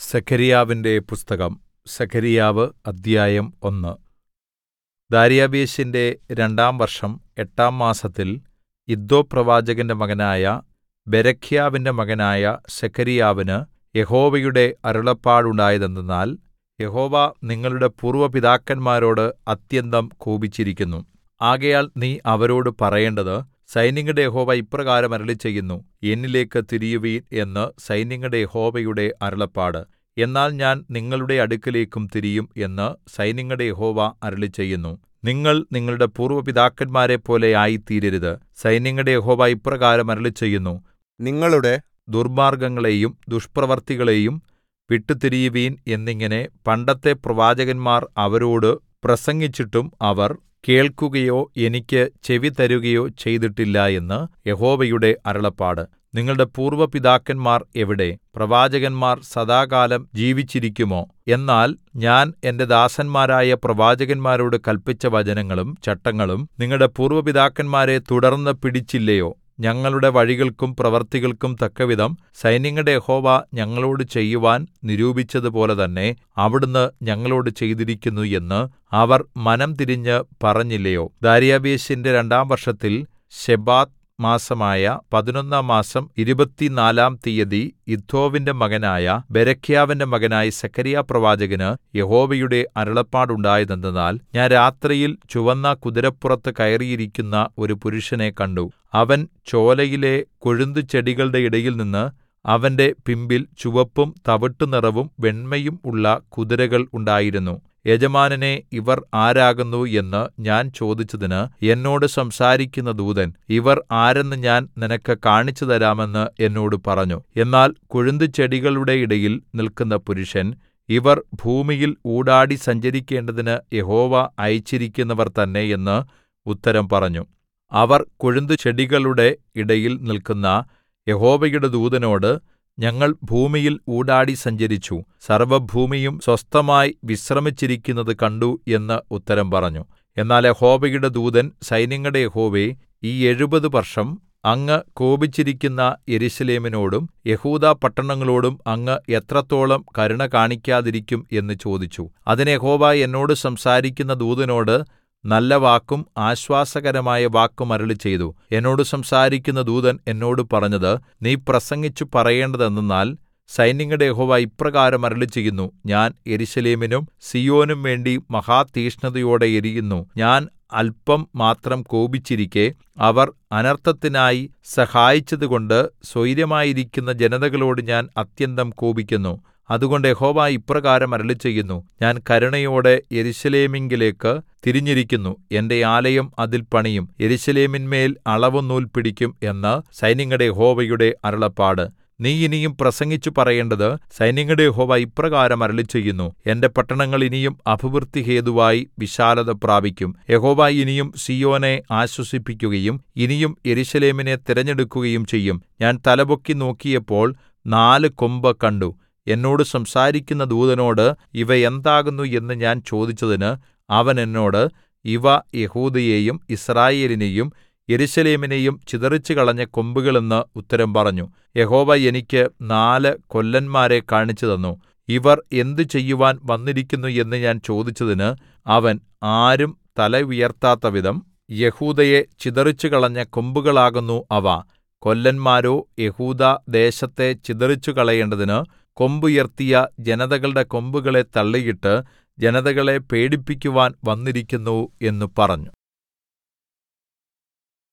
സെഖര്യാവിന്റെ പുസ്തകം സെഖര്യാവ് അദ്ധ്യായം ഒന്ന് ദാര്യാവേശിന്റെ രണ്ടാം വർഷം എട്ടാം മാസത്തിൽ ഇദ്ദോപ്രവാചകന്റെ മകനായ ബെരെഖ്യാവിന്റെ മകനായ സെഖര്യാവിന് യഹോവയുടെ അരുളപ്പാടുണ്ടായതെന്തെന്നാൽ യഹോവ നിങ്ങളുടെ പൂർവ്വ പിതാക്കന്മാരോട് അത്യന്തം കോപിച്ചിരിക്കുന്നു ആകയാൽ നീ അവരോട് പറയേണ്ടത് സൈന്യങ്ങളുടെ യഹോവ ഇപ്രകാരം അരുളിച്ചെയ്യുന്നു എന്നിലേക്ക് തിരിയുവിൻ എന്ന് സൈന്യങ്ങളുടെ യഹോവയുടെ അരുളപ്പാട് എന്നാൽ ഞാൻ നിങ്ങളുടെ അടുക്കലേക്കും തിരിയും എന്ന് സൈന്യങ്ങളുടെ യഹോവ അരുളിച്ചെയ്യുന്നു നിങ്ങൾ നിങ്ങളുടെ പൂർവ്വ പിതാക്കന്മാരെപ്പോലെ ആയിത്തീരരുത് സൈന്യങ്ങളുടെ യഹോവ ഇപ്രകാരം അരുളിച്ചെയ്യുന്നു നിങ്ങളുടെ ദുർമ്മാർഗ്ഗങ്ങളെയും ദുഷ്പ്രവൃത്തികളെയും വിട്ടുതിരിയുവിൻ എന്നിങ്ങനെ പണ്ടത്തെ പ്രവാചകന്മാർ അവരോട് പ്രസംഗിച്ചിട്ടും അവർ കേൾക്കുകയോ എനിക്ക് ചെവിതരുകയോ ചെയ്തിട്ടില്ല എന്ന് യഹോവയുടെ അരുളപ്പാട് നിങ്ങളുടെ പൂർവ്വ പിതാക്കന്മാർ എവിടെ പ്രവാചകന്മാർ സദാകാലം ജീവിച്ചിരിക്കുമോ എന്നാൽ ഞാൻ എന്റെ ദാസന്മാരായ പ്രവാചകന്മാരോട് കല്പിച്ച വചനങ്ങളും ചട്ടങ്ങളും നിങ്ങളുടെ പൂർവ്വ പിതാക്കന്മാരെ തുടർന്ന് പിടിച്ചില്ലയോ ഞങ്ങളുടെ വഴികൾക്കും പ്രവൃത്തികൾക്കും തക്കവിധം സൈന്യങ്ങളുടെ യഹോവ ഞങ്ങളോട് ചെയ്യുവാൻ നിരൂപിച്ചതുപോലെ തന്നെ അവിടുന്ന് ഞങ്ങളോട് ചെയ്തിരിക്കുന്നു എന്ന് അവർ മനം തിരിഞ്ഞ് പറഞ്ഞില്ലയോ ദാര്യാവേശിന്റെ രണ്ടാം വർഷത്തിൽ ശെബാത്ത് മാസമായ പതിനൊന്നാം മാസം ഇരുപത്തിനാലാം തീയതി ഇദ്ദോവിന്റെ മകനായ ബെരെഖ്യാവിന്റെ മകനായ സെഖര്യാപ്രവാചകന് യഹോവയുടെ അരുളപ്പാടുണ്ടായതെന്തെന്നാൽ ഞാൻ രാത്രിയിൽ ചുവന്ന കുതിരപ്പുറത്ത് കയറിയിരിക്കുന്ന ഒരു പുരുഷനെ കണ്ടു അവൻ ചോലയിലെ കൊഴുന്തുചെടികളുടെ ഇടയിൽനിന്ന് അവന്റെ പിമ്പിൽ ചുവപ്പും തവിട്ടുനിറവും വെണ്മയും ഉള്ള കുതിരകൾ ഉണ്ടായിരുന്നു യജമാനനേ ഇവർ ആരാകുന്നു എന്ന് ഞാൻ ചോദിച്ചതിന് എന്നോട് സംസാരിക്കുന്ന ദൂതൻ ഇവർ ആരെന്ന് ഞാൻ നിനക്ക് കാണിച്ചു തരാമെന്ന് എന്നോട് പറഞ്ഞു എന്നാൽ കൊഴുന്തുചെടികളുടെ ഇടയിൽ നിൽക്കുന്ന പുരുഷൻ ഇവർ ഭൂമിയിൽ ഊടാടി സഞ്ചരിക്കേണ്ടതിന് യഹോവ അയച്ചിരിക്കുന്നവർ തന്നെ എന്ന് ഉത്തരം പറഞ്ഞു അവർ കൊഴുന്തുചെടികളുടെ ഇടയിൽ നിൽക്കുന്ന യഹോവയുടെ ദൂതനോട് ഞങ്ങൾ ഭൂമിയിൽ ഊടാടി സഞ്ചരിച്ചു സർവ്വഭൂമിയും സ്വസ്ഥമായി വിശ്രമിച്ചിരിക്കുന്നത് കണ്ടു എന്ന് ഉത്തരം പറഞ്ഞു എന്നാൽ യഹോവയുടെ ദൂതൻ സൈന്യങ്ങളുടെ യഹോവേ ഈ എഴുപത് വർഷം അങ്ങ് കോപിച്ചിരിക്കുന്ന യെരൂശലേമിനോടും യെഹൂദാ പട്ടണങ്ങളോടും അങ്ങ് എത്രത്തോളം കരുണ കാണിക്കാതിരിക്കും എന്ന് ചോദിച്ചു അതിന് യഹോവ എന്നോട് സംസാരിക്കുന്ന ദൂതനോട് നല്ല വാക്കും ആശ്വാസകരമായ വാക്കും അരുളിച്ചെയ്തു എന്നോട് സംസാരിക്കുന്ന ദൂതൻ എന്നോട് പറഞ്ഞത് നീ പ്രസംഗിച്ചു പറയേണ്ടതെന്തെന്നാൽ സൈന്യങ്ങളുടെ യഹോവ ഇപ്രകാരം അരുളിച്ചെയ്യുന്നു ഞാൻ യെരൂശലേമിനും സീയോനും വേണ്ടി മഹാതീക്ഷ്ണതയോടെ എരിയുന്നു ഞാൻ അല്പം മാത്രം കോപിച്ചിരിക്കെ അവർ അനർത്ഥത്തിനായി സഹായിച്ചതുകൊണ്ട് സ്വൈരമായിരിക്കുന്ന ജനതകളോട് ഞാൻ അത്യന്തം കോപിക്കുന്നു അതുകൊണ്ട് യഹോവ ഇപ്രകാരം അരുളിച്ചെയ്യുന്നു ഞാൻ കരുണയോടെ യെരൂശലേമിങ്കലേക്ക് തിരിഞ്ഞിരിക്കുന്നു എന്റെ ആലയം അതിൽ പണിയും യെരൂശലേമിന്മേൽ അളവ് നൂൽ പിടിക്കും എന്ന് സൈന്യങ്ങളുടെ യഹോവയുടെ അരുളപ്പാട് നീ ഇനിയും പ്രസംഗിച്ചു പറയേണ്ടത് സൈന്യങ്ങളുടെ യഹോവ ഇപ്രകാരം അരുളിച്ചെയ്യുന്നു എന്റെ പട്ടണങ്ങൾ ഇനിയും അഭിവൃദ്ധി ഹേതുവായി വിശാലത പ്രാപിക്കും യഹോവ ഇനിയും സീയോനെ ആശ്വസിപ്പിക്കുകയും ഇനിയും യെരൂശലേമിനെ തിരഞ്ഞെടുക്കുകയും ചെയ്യും ഞാൻ തലപൊക്കി നോക്കിയപ്പോൾ നാല് കൊമ്പ് കണ്ടു എന്നോട് സംസാരിക്കുന്ന ദൂതനോട് ഇവ എന്താകുന്നു എന്ന് ഞാൻ ചോദിച്ചതിന് അവൻ എന്നോട് ഇവ യഹൂദയെയും യിസ്രായേലിനെയും യെരൂശലേമിനെയും ചിതറിച്ചുകളഞ്ഞ കൊമ്പുകൾ എന്ന് ഉത്തരം പറഞ്ഞു യഹോവ എനിക്ക് നാല് കൊല്ലന്മാരെ കാണിച്ചുതന്നു ഇവർ എന്ത് ചെയ്യുവാൻ വന്നിരിക്കുന്നു എന്ന് ഞാൻ ചോദിച്ചതിന് അവൻ ആരും തല ഉയർത്താത്തവിധം യഹൂദയെ ചിതറിച്ചുകളഞ്ഞ കൊമ്പുകളാകുന്നു അവ കൊല്ലന്മാരോ യഹൂദാ ദേശത്തെ ചിതറിച്ചുകളയേണ്ടതിന് കൊമ്പുയർത്തിയ ജനതകളുടെ കൊമ്പുകളെ തള്ളിയിട്ട് ജനതകളെ പേടിപ്പിക്കുവാൻ വന്നിരിക്കുന്നു എന്ന് പറഞ്ഞു